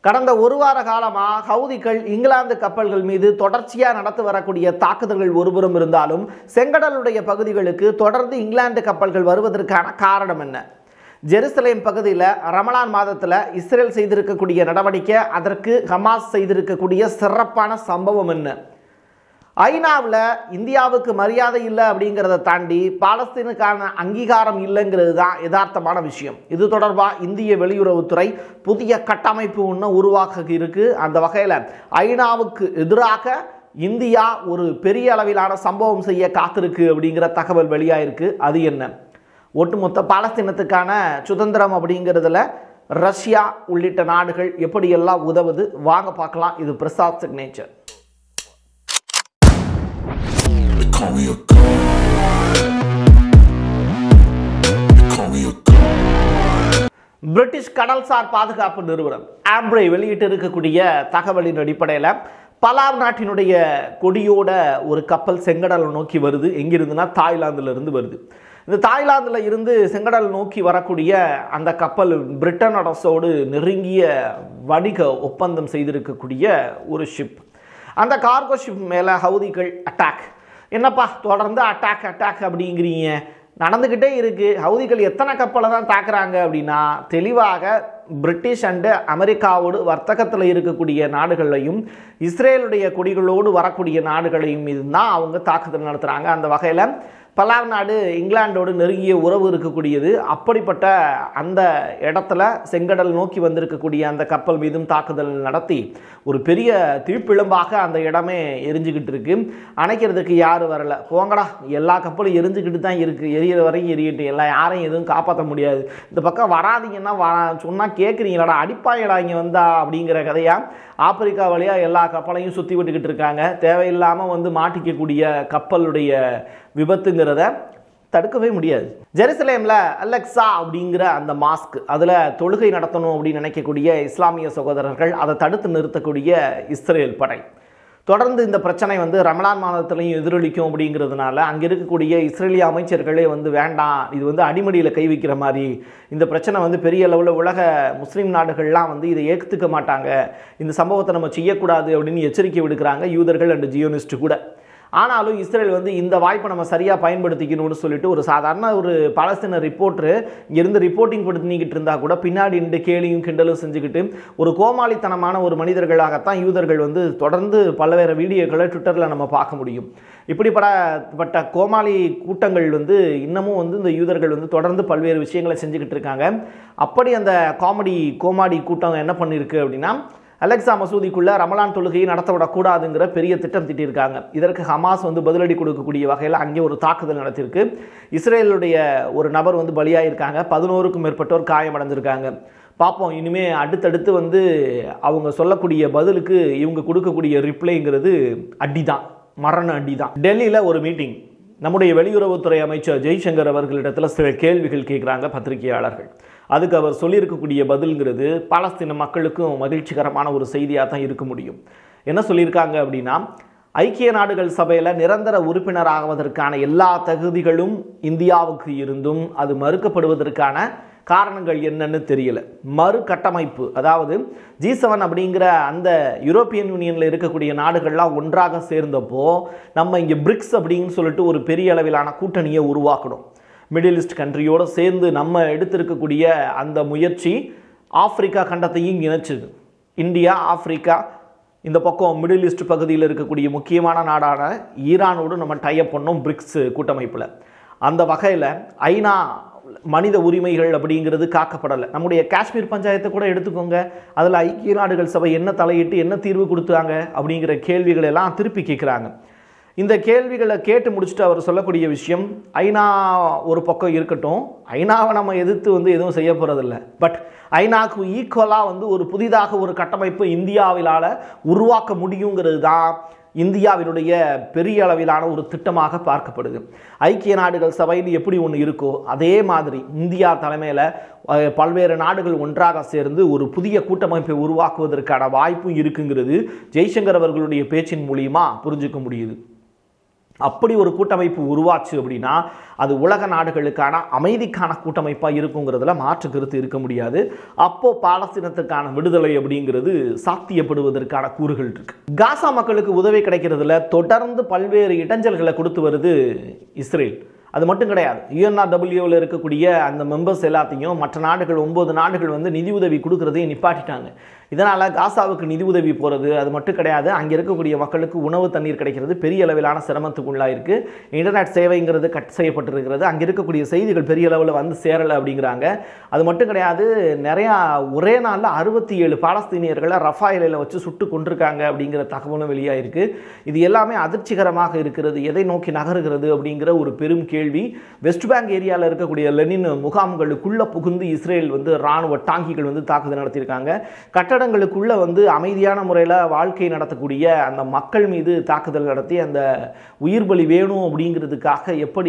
கடந்த ஒரு வார காலமாக ஹவுதிகள் இங்கிலாந்து கப்பல்கள் மீது தொடர்ச்சியாக நடத்தி வரக்கூடிய தாக்குதல்கள் ஒருபுறம் இருந்தாலும் செங்கடலுடைய பகுதிகளுக்கு தொடர்ந்து இங்கிலாந்து கப்பல்கள் வருவதற்கான காரணம் என்ன ஜெருசலேம் பகுதியில் ரமலான் மாதத்தில் இஸ்ரேல் செய்திருக்கக்கூடிய நடவடிக்கை அதற்கு ஹமாஸ் செய்திருக்கக்கூடிய சிறப்பான சம்பவம் என்ன ஐநாவில் இந்தியாவுக்கு மரியாதை இல்லை அப்படிங்கிறத தாண்டி பாலஸ்தீனுக்கான அங்கீகாரம் இல்லைங்கிறது தான் யதார்த்தமான விஷயம் இது தொடர்பாக இந்திய வெளியுறவுத்துறை புதிய கட்டமைப்பு ஒன்று உருவாக்க இருக்கு அந்த வகையில் ஐநாவுக்கு எதிராக இந்தியா ஒரு பெரிய அளவிலான சம்பவம் செய்ய காத்திருக்கு அப்படிங்கிற தகவல் வெளியாயிருக்கு அது என்ன ஒட்டுமொத்த பாலஸ்தீனத்துக்கான சுதந்திரம் அப்படிங்கிறதுல ரஷ்யா உள்ளிட்ட நாடுகள் எப்படியெல்லாம் உதவுது வாங்க பார்க்கலாம் இது Prasad signature They call me a god. They call me a god. British கடல்சார் பாதுகாப்பு நிறுவனம் ஆம்ப்ரே வெளியிட்டு இருக்கக்கூடிய தகவலின் அடிப்படையில் பலாவ் நாட்டினுடைய கொடியோட ஒரு கப்பல் செங்கடலை நோக்கி வருது எங்கிருந்துன்னா தாய்லாந்துல இருந்து வருது இந்த தாய்லாந்துல இருந்து செங்கடல் நோக்கி வரக்கூடிய அந்த கப்பல் பிரிட்டன் அரசோடு நெருங்கிய வணிக ஒப்பந்தம் செய்திருக்கக்கூடிய ஒரு ஷிப் அந்த கார்கோ ஷிப் மேலே ஹவுதிகள் அட்டாக் என்னப்பா தொடர்ந்து அட்டாக் அட்டாக் அப்படிங்கிறீங்க நடந்துக்கிட்டே இருக்குது ஹவுதிகள் எத்தனை கப்பலை தான் தாக்குறாங்க அப்படின்னா தெளிவாக பிரிட்டிஷ் அண்டு அமெரிக்காவோடு வர்த்தகத்தில் இருக்கக்கூடிய நாடுகளையும் இஸ்ரேலுடைய கொடிகளோடு வரக்கூடிய நாடுகளையும் மீது தான் அவங்க தாக்குதல் நடத்துகிறாங்க அந்த வகையில் பலாவ் நாடு இங்கிலாண்டோடு நெருங்கிய உறவு இருக்கக்கூடியது அப்படிப்பட்ட அந்த இடத்துல செங்கடல் நோக்கி வந்திருக்கக்கூடிய அந்த கப்பல் மீதும் தாக்குதல் நடத்தி ஒரு பெரிய தீப்பிழம்பாக அந்த இடமே எரிஞ்சுக்கிட்டு இருக்கு அணைக்கிறதுக்கு யாரும் வரல போங்கடா எல்லா கப்பலும் எரிஞ்சுக்கிட்டு தான் இருக்குது எரியிற வரையும் எரியட்டும் எல்லாம் யாரையும் எதுவும் காப்பாற்ற முடியாது இந்த பக்கம் வராதீங்கன்னா வர சொன்னால் கேட்குறீங்களாடா அடிப்பாங்கடா இங்கே வந்தா அப்படிங்கிற கதையா ஆப்பிரிக்கா வழியாக எல்லா கப்பலையும் சுற்றி விட்டுக்கிட்டு இருக்காங்க தேவையில்லாமல் வந்து மாட்டிக்கக்கூடிய கப்பலுடைய விபத்துங்கிறத தடுக்கவே முடியாது ஜெருசலேமில் அலெக்சா அப்படிங்கிற அந்த மாஸ்க் அதில் தொழுகை நடத்தணும் அப்படின்னு நினைக்கக்கூடிய இஸ்லாமிய சகோதரர்கள் அதை தடுத்து நிறுத்தக்கூடிய இஸ்ரேல் படை தொடர்ந்து இந்த பிரச்சனை வந்து ரமலான் மாதத்துலையும் எதிரொலிக்கும் அப்படிங்கிறதுனால அங்கே இருக்கக்கூடிய இஸ்ரேலிய அமைச்சர்களே வந்து வேண்டாம் இது வந்து அடிமடியில் கை வைக்கிற மாதிரி இந்த பிரச்சனை வந்து பெரிய அளவில் உலக முஸ்லீம் நாடுகள்லாம் வந்து இதை ஏற்றுக்க மாட்டாங்க இந்த சம்பவத்தை நம்ம செய்யக்கூடாது அப்படின்னு எச்சரிக்கை விடுக்கிறாங்க யூதர்கள் அண்ட் ஜியோனிஸ்ட் கூட ஆனாலும் இஸ்ரேல் வந்து இந்த வாய்ப்பை நம்ம சரியாக பயன்படுத்திக்கணும்னு சொல்லிட்டு ஒரு சாதாரண ஒரு பாலஸ்தீன ரிப்போர்ட்ரு இங்கிருந்து ரிப்போர்ட்டிங் பண்ணிக்கிட்டு இருந்தால் கூட பின்னாடி நின்று கேலியும் கிண்டலும் செஞ்சுக்கிட்டு ஒரு கோமாளித்தனமான ஒரு மனிதர்களாகத்தான் யூதர்கள் வந்து தொடர்ந்து பல்வேறு வீடியோக்களை ட்விட்டரில் நம்ம பார்க்க முடியும் இப்படிப்பட்ட கோமாளி கூட்டங்கள் வந்து இன்னமும் வந்து இந்த யூதர்கள் வந்து தொடர்ந்து பல்வேறு விஷயங்களை செஞ்சுக்கிட்டு இருக்காங்க அப்படி அந்த காமெடி கோமாடி கூட்டம் என்ன பண்ணியிருக்கு அப்படின்னா அலெக்சா மசூதிக்குள்ள ரமலான் தொழுகையை நடத்த விடக்கூடாதுங்கிற பெரிய திட்டம் திட்டியிருக்காங்க இதற்கு ஹமாஸ் வந்து பதிலடி கொடுக்கக்கூடிய வகையில் அங்கே ஒரு தாக்குதல் நடத்தியிருக்கு இஸ்ரேலுடைய ஒரு நபர் வந்து பலியாயிருக்காங்க பதினோருக்கும் மேற்பட்டோர் காயமடைஞ்சிருக்காங்க பார்ப்போம் இனிமே அடுத்தடுத்து வந்து அவங்க சொல்லக்கூடிய பதிலுக்கு இவங்க கொடுக்கக்கூடிய ரிப்ளைங்கிறது அடி தான் மரண அடி தான் டெல்லியில் ஒரு மீட்டிங் நம்முடைய வெளியுறவுத்துறை அமைச்சர் ஜெய்சங்கர் அவர்களிடத்தில் சில கேள்விகள் கேட்குறாங்க பத்திரிகையாளர்கள் அதுக்கு அவர் சொல்லியிருக்கக்கூடிய பதில்ங்கிறது பாலஸ்தீன மக்களுக்கும் மகிழ்ச்சிகரமான ஒரு செய்தியாக தான் இருக்க முடியும் என்ன சொல்லியிருக்காங்க அப்படின்னா ஐக்கிய நாடுகள் சபையில் நிரந்தர உறுப்பினராகுவதற்கான எல்லா தகுதிகளும் இந்தியாவுக்கு இருந்தும் அது மறுக்கப்படுவதற்கான காரணங்கள் என்னன்னு தெரியல மறு கட்டமைப்பு அதாவது ஜி செவன் அப்படிங்கிற அந்த யூரோப்பியன் யூனியனில் இருக்கக்கூடிய நாடுகள்லாம் ஒன்றாக சேர்ந்தப்போ நம்ம இங்கே பிரிக்ஸ் அப்படின்னு சொல்லிட்டு ஒரு பெரிய அளவிலான கூட்டணியை உருவாக்கணும் மிடில் ஈஸ்ட் கண்ட்ரியோடு சேர்ந்து நம்ம எடுத்திருக்கக்கூடிய அந்த முயற்சி ஆப்பிரிக்கா கண்டத்தையும் இணைச்சுது இந்தியா ஆப்பிரிக்கா இந்த பக்கம் மிடில் ஈஸ்ட் பகுதியில் இருக்கக்கூடிய முக்கியமான நாடான ஈரானோடு நம்ம டைப் பண்ணோம் பிரிக்ஸ் கூட்டமைப்பில் அந்த வகையில் ஐநா மனித உரிமைகள் அப்படிங்கிறது காக்கப்படலை நம்முடைய காஷ்மீர் பஞ்சாயத்தை கூட எடுத்துக்கோங்க அதில் ஐக்கிய நாடுகள் சபை என்ன தலையிட்டு என்ன தீர்வு கொடுத்தாங்க அப்படிங்கிற கேள்விகள் எல்லாம் திருப்பி கேட்குறாங்க இந்த கேள்விகளை கேட்டு முடிச்சுட்டு அவர் சொல்லக்கூடிய விஷயம் ஐநா ஒரு பக்கம் இருக்கட்டும் ஐநாவை நம்ம எதிர்த்து வந்து எதுவும் செய்ய போகிறதில்ல பட் ஐநாக்கு ஈக்குவலாக வந்து ஒரு புதிதாக ஒரு கட்டமைப்பு இந்தியாவிலால் உருவாக்க முடியுங்கிறது தான் இந்தியாவினுடைய பெரிய அளவிலான ஒரு திட்டமாக பார்க்கப்படுது ஐக்கிய நாடுகள் சபையில் எப்படி ஒன்று இருக்கோ அதே மாதிரி இந்தியா தலைமையில் அஹ், பல்வேறு நாடுகள் ஒன்றாக சேர்ந்து ஒரு புதிய கூட்டமைப்பை உருவாக்குவதற்கான வாய்ப்பும் இருக்குங்கிறது ஜெய்சங்கர் அவர்களுடைய பேச்சின் மூலியமா புரிஞ்சுக்க முடியுது அப்படி ஒரு கூட்டமைப்பு உருவாச்சு அப்படின்னா அது உலக நாடுகளுக்கான அமைதிக்கான கூட்டமைப்பாக இருக்குங்கிறதுல மாற்று கருத்து இருக்க முடியாது அப்போ பாலஸ்தீனத்துக்கான விடுதலை அப்படிங்கிறது சாத்தியப்படுவதற்கான கூறுகள் இருக்கு காசா மக்களுக்கு உதவி கிடைக்கிறதுல தொடர்ந்து பல்வேறு இடைஞ்சல்களை கொடுத்து வருது இஸ்ரேல் அது மட்டும் கிடையாது யூஎன்ஆர்டபிள்யூவில் இருக்கக்கூடிய அந்த மெம்பர்ஸ் எல்லாத்தையும் மற்ற நாடுகள் ஒன்பது நாடுகள் வந்து நிதி உதவி கொடுக்கறதையும் நிப்பாட்டிட்டாங்க இதனால் காசாவுக்கு நிதி உதவி போகிறது அது மட்டும் கிடையாது அங்கே இருக்கக்கூடிய மக்களுக்கு உணவு தண்ணீர் கிடைக்கிறது பெரிய அளவிலான சிரமத்துக்குள்ளாக இருக்குது இன்டர்நெட் சேவைங்கிறது கட் செய்யப்பட்டிருக்கிறது அங்கே இருக்கக்கூடிய செய்திகள் பெரிய அளவில் வந்து சேரலை அப்படிங்கிறாங்க அது மட்டும் கிடையாது நிறையா ஒரே நாளில் அறுபத்தி ஏழு பாலஸ்தீனியர்களை ரஃபாயிலில் வச்சு சுட்டு கொண்டிருக்காங்க அப்படிங்கிற தகவலும் வெளியாயிருக்கு இது எல்லாமே அதிர்ச்சிகரமாக இருக்கிறது எதை நோக்கி நகருகிறது அப்படிங்கிற ஒரு பெரும் கேள்வி வெஸ்ட் பேங்க் ஏரியாவில் இருக்கக்கூடிய லெனின் முகாம்களுக்குள்ள புகுந்து இஸ்ரேல் வந்து ராணுவ டாங்கிகள் வந்து தாக்குதல் நடத்தியிருக்காங்க கட்டடங்களுக்குள்ள வந்து அமைதியான முறையில் வாழ்க்கை நடத்தக்கூடிய அந்த மக்கள் மீது தாக்குதல் நடத்தி அந்த உயிர் பலி வேணும் அப்படிங்கிறதுக்காக எப்படி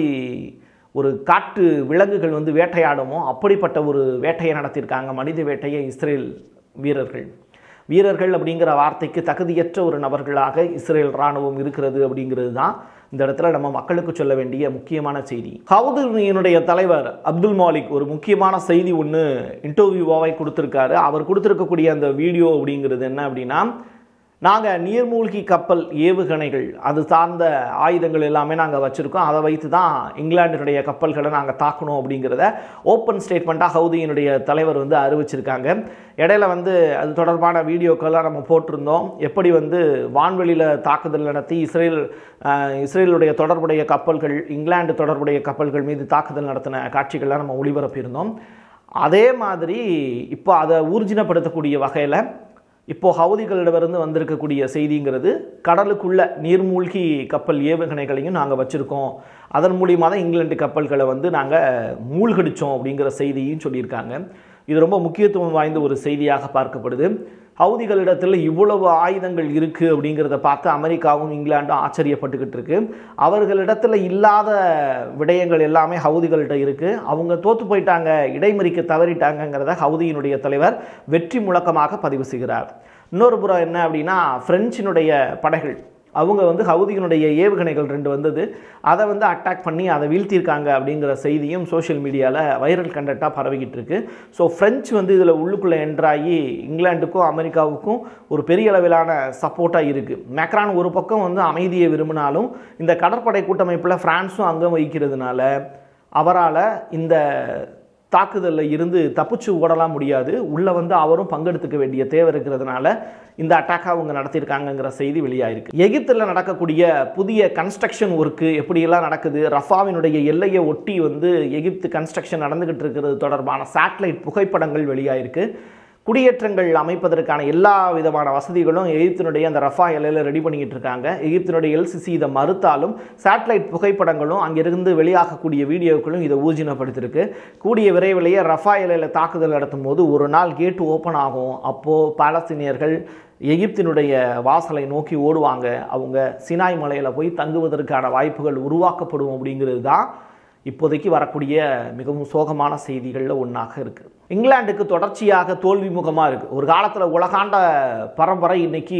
ஒரு காட்டு விலங்குகள் வந்து வேட்டையாடுமோ அப்படிப்பட்ட ஒரு வேட்டையை நடத்தியிருக்காங்க மனித வேட்டையை இஸ்ரேல் வீரர்கள் வீரர்கள் அப்படிங்கிற வார்த்தைக்கு தகுதியற்ற ஒரு நபர்களாக இஸ்ரேல் ராணுவம் இருக்கிறது அப்படிங்கிறது தான் இந்த இடத்துல நம்ம மக்களுக்கு சொல்ல வேண்டிய முக்கியமான செய்தி ஹவுதுனியினுடைய தலைவர் அப்துல் மாலிக் ஒரு முக்கியமான செய்தி ஒன்று இன்டர்வியூவாவை கொடுத்துருக்காரு அவர் கொடுத்துருக்கக்கூடிய அந்த வீடியோ அப்படிங்கிறது என்ன அப்படின்னா நாங்கள் நீர்மூழ்கி கப்பல் ஏவுகணைகள் அது சார்ந்த ஆயுதங்கள் எல்லாமே நாங்கள் வச்சுருக்கோம் அதை வைத்து தான் இங்கிலாண்டினுடைய கப்பல்களை நாங்கள் தாக்கணும் அப்படிங்கிறத ஓப்பன் ஸ்டேட்மெண்ட்டாக ஹவுதியினுடைய தலைவர் வந்து அறிவிச்சிருக்காங்க இடையில வந்து அது தொடர்பான வீடியோக்கெல்லாம் நம்ம போட்டிருந்தோம் எப்படி வந்து வான்வெளியில் தாக்குதல் நடத்தி இஸ்ரேல் அஹ், இஸ்ரேலுடைய தொடர்புடைய கப்பல்கள் இங்கிலாந்து தொடர்புடைய கப்பல்கள் மீது தாக்குதல் நடத்தின காட்சிகள்லாம் நம்ம ஒளிபரப்பியிருந்தோம் அதே மாதிரி இப்போ அதை ஊர்ஜினப்படுத்தக்கூடிய வகையில் இப்போ ஹவுதிகளிடமிருந்து வந்திருக்கக்கூடிய செய்திங்கிறது கடலுக்குள்ள நீர்மூழ்கி கப்பல் ஏவுகணைகளையும் நாங்கள் வச்சுருக்கோம் அதன் மூலியமாக தான் இங்கிலாந்து கப்பல்களை வந்து நாங்கள் மூழ்கடிச்சோம் அப்படிங்கிற செய்தியும் சொல்லியிருக்காங்க இது ரொம்ப முக்கியத்துவம் வாய்ந்த ஒரு செய்தியாக பார்க்கப்படுது ஹவுதிகளிடத்தில் இவ்வளவு ஆயுதங்கள் இருக்குது அப்படிங்கிறத பார்த்து அமெரிக்காவும் இங்கிலாண்டும் ஆச்சரியப்பட்டுக்கிட்டு இருக்கு அவர்களிடத்தில் இல்லாத விடயங்கள் எல்லாமே ஹவுதிகள்கிட்ட இருக்குது அவங்க தோற்று போயிட்டாங்க இடைமறிக்க தவறிட்டாங்கங்கிறத ஹவுதியினுடைய தலைவர் வெற்றி முழக்கமாக பதிவு செய்கிறார் இன்னொரு புறம் என்ன அப்படின்னா பிரெஞ்சினுடைய படைகள் அவங்க வந்து ஹவுதியினுடைய ஏவுகணைகள் ரெண்டு வந்தது அதை வந்து அட்டாக் பண்ணி அதை வீழ்த்தியிருக்காங்க அப்படிங்கிற செய்தியும் சோஷியல் மீடியாவில் வைரல் கண்டென்ட்டாக பரவிக்கிட்டு இருக்கு ஸோ ஃப்ரெஞ்சு வந்து இதில் உள்ளுக்குள்ளே என்ட்ராகி இங்கிலாந்துக்கும் அமெரிக்காவுக்கும் ஒரு பெரிய அளவிலான சப்போர்ட்டாக இருக்குது மேக்ரான் ஒரு பக்கம் வந்து அமைதியை விரும்பினாலும் இந்த கடற்படை கூட்டமைப்பில் ஃப்ரான்ஸும் அங்கம் வகிக்கிறதுனால அவரால் இந்த தாக்குதலில் இருந்து தப்பிச்சு ஓடலாம் முடியாது உள்ளே வந்து அவரும் பங்கெடுத்துக்க வேண்டிய தேவை இருக்கிறதுனால இந்த அட்டாக்கை அவங்க நடத்தியிருக்காங்கங்கிற செய்தி வெளியாயிருக்கு எகிப்தில் நடக்கக்கூடிய புதிய கன்ஸ்ட்ரக்ஷன் ஒர்க்கு எப்படியெல்லாம் நடக்குது ரஃபாவினுடைய எல்லையை ஒட்டி வந்து எகிப்து கன்ஸ்ட்ரக்ஷன் நடந்துகிட்டு இருக்கிறது தொடர்பான சேட்டலைட் புகைப்படங்கள் வெளியாயிருக்கு குடியேற்றங்கள் அமைப்பதற்கான எல்லா விதமான வசதிகளும் எகிப்தினுடைய அந்த ரஃபா எல்லையில் ரெடி பண்ணிக்கிட்டு இருக்காங்க எகிப்தினுடைய எல்சிசி இதை மறுத்தாலும் சேட்டலைட் புகைப்படங்களும் அங்கிருந்து வெளியாகக்கூடிய வீடியோக்களும் இதை ஊர்ஜினப்படுத்தியிருக்கு கூடிய விரைவிலேயே ரஃபா எல்லையில் தாக்குதல் நடத்தும் போது ஒரு நாள் கேட் ஓப்பன் ஆகும் அப்போது பாலஸ்தீனியர்கள் எகிப்தினுடைய வாசலை நோக்கி ஓடுவாங்க அவங்க சினாய் மலையில் போய் தங்குவதற்கான வாய்ப்புகள் உருவாக்கப்படும் அப்படிங்கிறது தான் இப்போதைக்கு வரக்கூடிய மிகவும் சோகமான செய்திகளில் ஒன்றாக இருக்குது இங்கிலாந்துக்கு தொடர்ச்சியாக தோல்வி முகமாக இருக்குது ஒரு காலத்தில் உலகாண்ட பரம்பரை இன்னைக்கு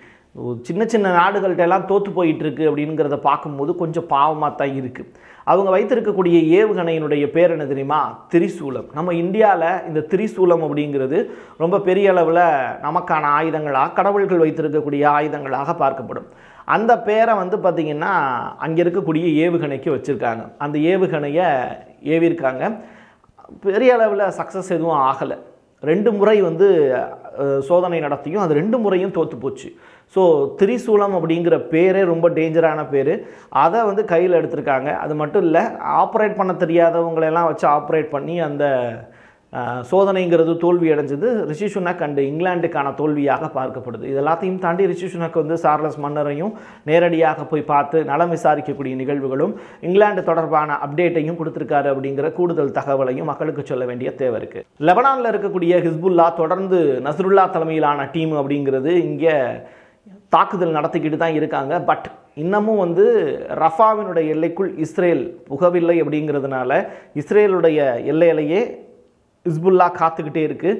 சின்ன சின்ன நாடுகள்கிட்ட எல்லாம் தோற்று போயிட்டு இருக்கு அப்படிங்கிறத பார்க்கும்போது கொஞ்சம் பாவமாக தான் இருக்குது அவங்க வைத்திருக்கக்கூடிய ஏவுகணையினுடைய பேர் என்ன தெரியுமா திரிசூலம் நம்ம இந்தியாவில் இந்த திரிசூலம் அப்படிங்கிறது ரொம்ப பெரிய அளவில் நமக்கான ஆயுதங்களாக கடவுள்கள் வைத்திருக்கக்கூடிய ஆயுதங்களாக பார்க்கப்படும் அந்த பேரை வந்து பார்த்திங்கன்னா அங்கே இருக்கக்கூடிய ஏவுகணைக்கு வச்சுருக்காங்க அந்த ஏவுகணையை ஏவிருக்காங்க பெரிய அளவில் சக்ஸஸ் எதுவும் ஆகலை ரெண்டு முறை வந்து அஹ், சோதனை நடத்தியும் அது ரெண்டு முறையும் தோற்று போச்சு ஸோ திரிசூலம் அப்படிங்கிற பேரே ரொம்ப டேஞ்சரான பேர் அதை வந்து கையில் எடுத்திருக்காங்க அது மட்டும் இல்லை ஆப்ரேட் பண்ண தெரியாதவங்களெல்லாம் வச்சு ஆப்ரேட் பண்ணி அந்த அஹ், சோதனைங்கிறது தோல்வி அடைஞ்சது ரிஷி சுனக் அண்டு இங்கிலாந்துக்கான தோல்வியாக பார்க்கப்படுது இது எல்லாத்தையும் தாண்டி ரிஷி சுனக் வந்து சார்லஸ் மன்னரையும் நேரடியாக போய் பார்த்து நலம் விசாரிக்கக்கூடிய நிகழ்வுகளும் இங்கிலாந்து தொடர்பான அப்டேட்டையும் கொடுத்துருக்காரு அப்படிங்கிற கூடுதல் தகவலையும் மக்களுக்கு சொல்ல வேண்டிய தேவை இருக்குது லெபனானில் இருக்கக்கூடிய ஹிஸ்புல்லா தொடர்ந்து நஸ்ருல்லா தலைமையிலான டீம் அப்படிங்கிறது இங்கே தாக்குதல் நடத்திக்கிட்டு தான் இருக்காங்க பட் இன்னமும் வந்து ரஃபாவினுடைய எல்லைக்குள் இஸ்ரேல் புகவில்லை அப்படிங்கிறதுனால இஸ்ரேலுடைய எல்லையிலேயே ஹிஸ்புல்லா காத்துக்கிட்டே இருக்குது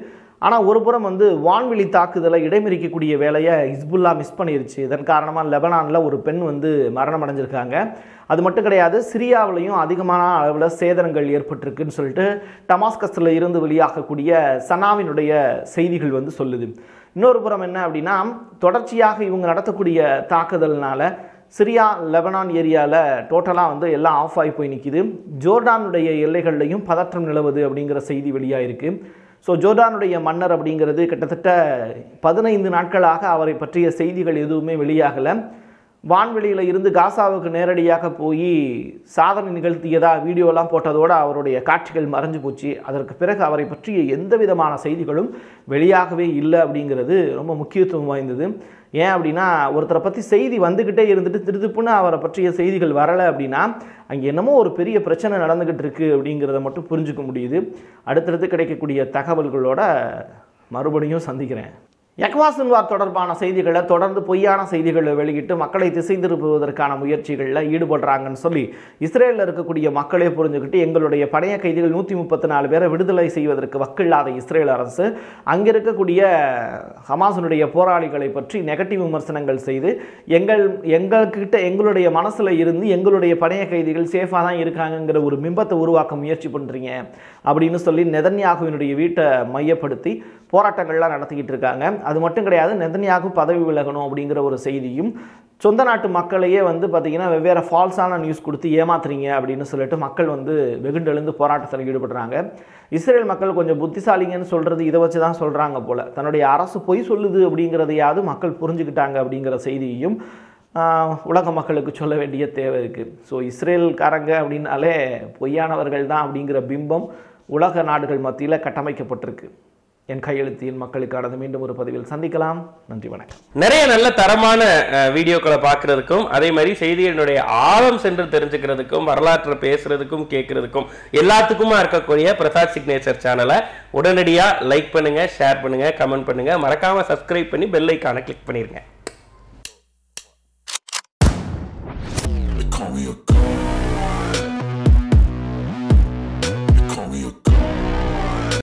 ஆனால் ஒரு புறம் வந்து வான்வெளி தாக்குதலை இடைமறிக்கக்கூடிய வேலையை ஹிஸ்புல்லா மிஸ் பண்ணிருச்சு இதன் காரணமாக லெபனானில் ஒரு பெண் வந்து மரணம் அடைஞ்சிருக்காங்க அது மட்டும் கிடையாது சிரியாவிலையும் அதிகமான அளவில் சேதனங்கள் ஏற்பட்டிருக்குன்னு சொல்லிட்டு டமாஸ்கஸில் இருந்து வெளியாகக்கூடிய சனாவினுடைய செய்திகள் வந்து சொல்லுது இன்னொரு புறம் என்ன அப்படின்னா தொடர்ச்சியாக இவங்க நடத்தக்கூடிய தாக்குதல்னால சிரியா லெபனான் ஏரியாவில் டோட்டலாக வந்து எல்லாம் ஆஃப் ஆகி போய் நிற்கிது ஜோர்டானுடைய எல்லைகள்லையும் பதற்றம் நிலவுது அப்படிங்கிற செய்தி வெளியாயிருக்கு ஸோ ஜோர்டானுடைய மன்னர் அப்படிங்கிறது கிட்டத்தட்ட பதினைந்து நாட்களாக அவரை பற்றிய செய்திகள் எதுவுமே வெளியாகலை வான்வெளியில் இருந்து காசாவுக்கு நேரடியாக போய் சாதனை நிகழ்த்தியதா வீடியோலாம் போட்டதோடு அவருடைய காட்சிகள் மறைஞ்சு போச்சு அதற்கு பிறகு அவரை பற்றிய எந்த விதமான செய்திகளும் வெளியாகவே இல்லை அப்படிங்கிறது ரொம்ப முக்கியத்துவம் வாய்ந்தது ஏன் அப்படின்னா ஒருத்தரை பற்றி செய்தி வந்துக்கிட்டே இருந்துட்டு திருதுப்புன்னு அவரை பற்றிய செய்திகள் வரலை அப்படின்னா அங்கே என்னமோ ஒரு பெரிய பிரச்சனை நடந்துக்கிட்டு இருக்கு அப்படிங்கிறத மட்டும் புரிஞ்சுக்க முடியுது அடுத்தடுத்து கிடைக்கக்கூடிய தகவல்களோட மறுபடியும் சந்திக்கிறேன் எக்வாசன்வார் தொடர்பான செய்திகளை தொடர்ந்து பொய்யான செய்திகளை வெளியிட்டு மக்களை திசை திருப்புவதற்கான முயற்சிகளில் ஈடுபடுறாங்கன்னு சொல்லி இஸ்ரேலில் இருக்கக்கூடிய மக்களே புரிஞ்சுக்கிட்டு எங்களுடைய பணைய கைதிகள் நூற்றி முப்பத்தி நாலு பேரை விடுதலை செய்வதற்கு வக்கில்லாத இஸ்ரேல் அரசு அங்கே இருக்கக்கூடிய ஹமாஸினுடைய போராளிகளை பற்றி நெகட்டிவ் விமர்சனங்கள் செய்து எங்கள் எங்கள்கிட்ட எங்களுடைய மனசில் இருந்து எங்களுடைய பணைய கைதிகள் சேஃபாக தான் இருக்காங்கங்கிற ஒரு பிம்பத்தை உருவாக்க முயற்சி பண்ணுறீங்க அப்படின்னு சொல்லி நெதன்யாகுவினுடைய வீட்டை மையப்படுத்தி போராட்டங்கள்லாம் நடத்திக்கிட்டு இருக்காங்க அது மட்டும் கிடையாது நெதன்யாகு பதவி விலகணும் அப்படிங்கிற ஒரு செய்தியும் சொந்த நாட்டு மக்களையே வந்து பார்த்திங்கன்னா வெவ்வேறு ஃபால்ஸான நியூஸ் கொடுத்து ஏமாத்துறீங்க அப்படின்னு சொல்லிட்டு மக்கள் வந்து வெகுண்டெழுந்து போராட்டத்தில் ஈடுபடுறாங்க இஸ்ரேல் மக்கள் கொஞ்சம் புத்திசாலிங்கன்னு சொல்கிறது இதை வச்சு தான் சொல்கிறாங்க போல் தன்னுடைய அரசு பொய் சொல்லுது அப்படிங்கிறதையாவது மக்கள் புரிஞ்சுக்கிட்டாங்க அப்படிங்கிற செய்தியையும் ஆஹ், உலக மக்களுக்கு சொல்ல வேண்டிய தேவை இருக்குது ஸோ இஸ்ரேல்காரங்க அப்படின்னாலே பொய்யானவர்கள் தான் அப்படிங்கிற பிம்பம் உலக நாடுகள் மத்தியில் கட்டமைக்கப்பட்டிருக்கு என் கையெழுத்தின் மக்களுக்கானது மீண்டும் ஒரு பதிவில் சந்திக்கலாம் நன்றி வணக்கம் நிறைய நல்ல தரமான அஹ், வீடியோக்களை பார்க்கறதுக்கும் அதே மாதிரி செய்திகளினுடைய ஆழம் சென்று தெரிஞ்சுக்கிறதுக்கும் வரலாற்றை பேசுறதுக்கும் கேட்கறதுக்கும் எல்லாத்துக்குமா இருக்கக்கூடிய பிரசாத் சிக்னேச்சர் சேனலை உடனடியா லைக் பண்ணுங்க ஷேர் பண்ணுங்க கமெண்ட் பண்ணுங்க மறக்காம சப்ஸ்கிரைப் பண்ணி பெல் ஐக்கானை கிளிக் பண்ணிருங்க They call me a god.